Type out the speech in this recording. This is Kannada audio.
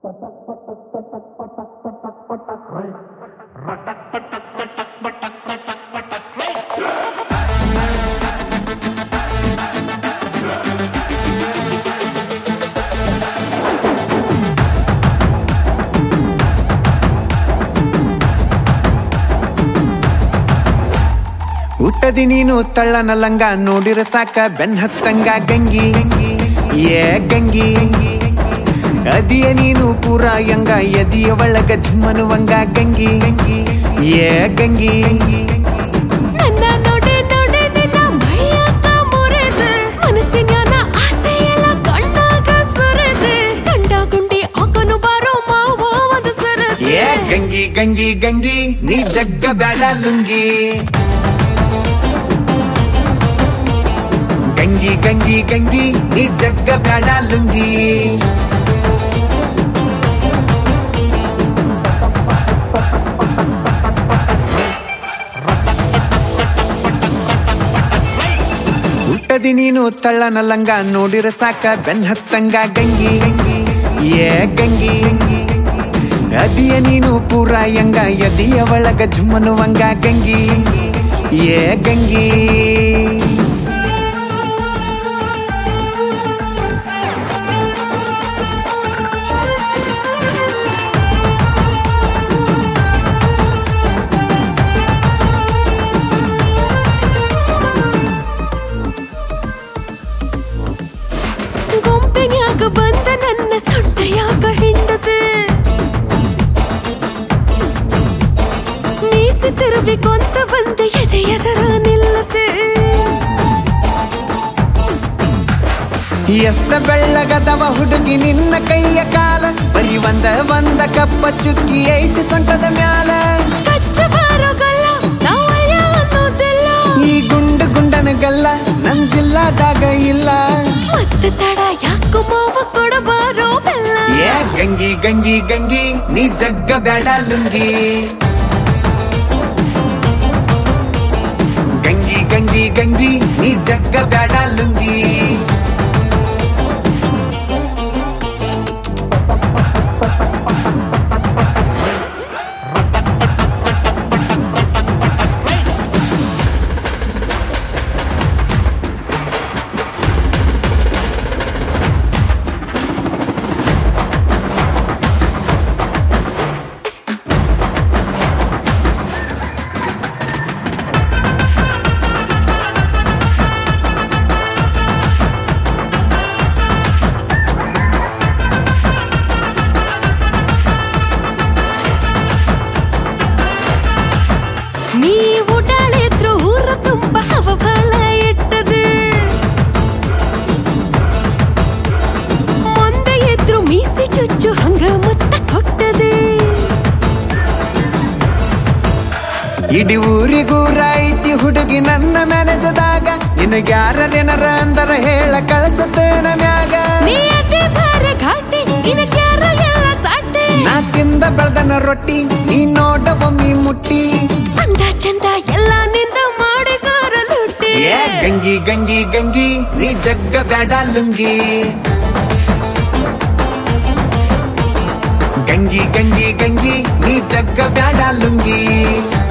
ಹುಟ್ಟದಿ ನೀನು ತಳ್ಳನ ಲಂಗ ನೋಡಿರ ಸಾಕ ಬೆನ್ ಹತ್ತಂಗ ಗಂಗಿ ಏ ಗಂಗಿ ಅದಿಯ ನೀನು ಪೂರ ಯಂಗ ಎದಿಯ ಒಳಗ ಝುಮ್ಮನುವಂಗ ಗಂಗಿ ಏ ಗಂಗಿ ನನ್ನ ನೋಡೆ ನೋಡೆ ನಿನ್ನ ಮೈಯಾಗ ಮುರಿದು ಮನಸ್ಸಿನ್ಯಾನ ಆಸೆ ಎಲ್ಲ ಕಣ್ಣಾಗ ಸುರಿದು ಗಂಡ ಗುಂಡಿ ಹಾಕನು ಬಾರೋ ಮಾವ ಒಂದು ಸರದು ಏ ಗಂಗಿ ಗಂಗಿ ಗಂಗಿ ನೀ ಜಗ್ಗ ಬ್ಯಾಡ ಲುಂಗಿ ಗಂಗಿ ಗಂಗಿ ಗಂಗಿ ನೀ ಜಗ್ಗ ಬ್ಯಾಡ ಲುಂಗಿ ಹುಟ್ಟದಿ ನೀನು ತಳ್ಳನ ಲಂಗ ನೋಡಿರ ಸಾಕ ಬೆನ್ ಹತ್ತಂಗ ಗಂಗಿ ಏ ಗಂಗಿ ಅದಿಯ ನೀನು ಪೂರ ಯಂಗ ಎದಿಯ ಒಳಗ ಜುಮ್ಮನುವಂಗ ಗಂಗಿ ಏ ಗಂಗಿ ಗುಂಪಿನ್ಯಾಗ ಬಂದ ನನ್ನ ಸೊಂಟೆಯಾಗ ಹಿಂಡದು ಮೀಸಿ ತಿರುಬಿಕೊಂತ ಬಂದ ಎದೆ ಎದರ ನಿಲ್ಲದು ಎಷ್ಟ ಬೆಳ್ಳಗದವ ಹುಡುಗಿ ನಿನ್ನ ಕೈಯ ಕಾಲ ಬರೀ ಒಂದ ಒಂದ ಕಪ್ಪ ಚುಕ್ಕಿ ಐತಿ ಸೊಂಟದ ಮ್ಯಾಲ ಕಚ್ಚ ಬಾರೋಗಲ್ಲ ನಾವಲ್ಯ ಅನ್ನೋದಿಲ್ಲ ಈ ಗುಂಡು ಗುಂಡನಗಲ್ಲ ನಮ್ ಜಿಲ್ಲಾದಾಗ ಇಲ್ಲ ಮತ್ತೆ ತಡ ಯಾಕೋ ಮಾವ ಕೊಡಬಾರೋ ಬೆಲ್ಲ ಏ ಗಂಗಿ ಗಂಗಿ ಗಂಗಿ ನೀ ಜಗ್ಗ ಬ್ಯಾಡ ಲುಂಗಿ ಗಂಗಿ ಗಂಗಿ ಗಂಗಿ ನೀ ಜಗ್ಗ ಬ್ಯಾಡ ಲುಂಗಿ ನೀ ಊಟಾಳಿದ್ರು ಊರ ತುಂಬ ಹವಬಾಳ ಇಟ್ಟದು ಮುಂದೆ ಎದ್ರು ಮೀಸಿ ಚುಚ್ಚು ಹಂಗ ಮುತ್ತ ಕೊಟ್ಟದು ಇಡೀ ಊರಿಗೂರ ಐತಿ ಹುಡುಗಿ ನನ್ನ ಮ್ಯಾನೇಜದಾಗ ನಿನಗ್ಯಾರೇನರ ಅಂದರ ಹೇಳ ಕಳಸತೇನ ಮ್ಯಾಗ ನೀ ಅದೇ ಬಾರ ಘಾಟಿ ನಿನಗ್ಯಾರ ಎಲ್ಲ ಸಾಟಿ ನಾ ತಿಂದ ಬೆಳ್ದನ ರೊಟ್ಟಿ ನೀ ನೋಡ ಒಮ್ಮಿ ಮುಟ್ಟಿ ಅಂದ ಚಂದ ಎಲ್ಲ ನಿಂದ ಮಾಡಿದಾರ ಲುಟ್ಟಿ ಏ ಗಂಗಿ ಗಂಗಿ ಗಂಗಿ ನೀ ಜಗ್ಗ ಬ್ಯಾಡ ಲುಂಗಿ ಗಂಗಿ ಗಂಗಿ ಗಂಗಿ ನೀ ಜಗ್ಗ ಬ್ಯಾಡ ಲುಂಗಿ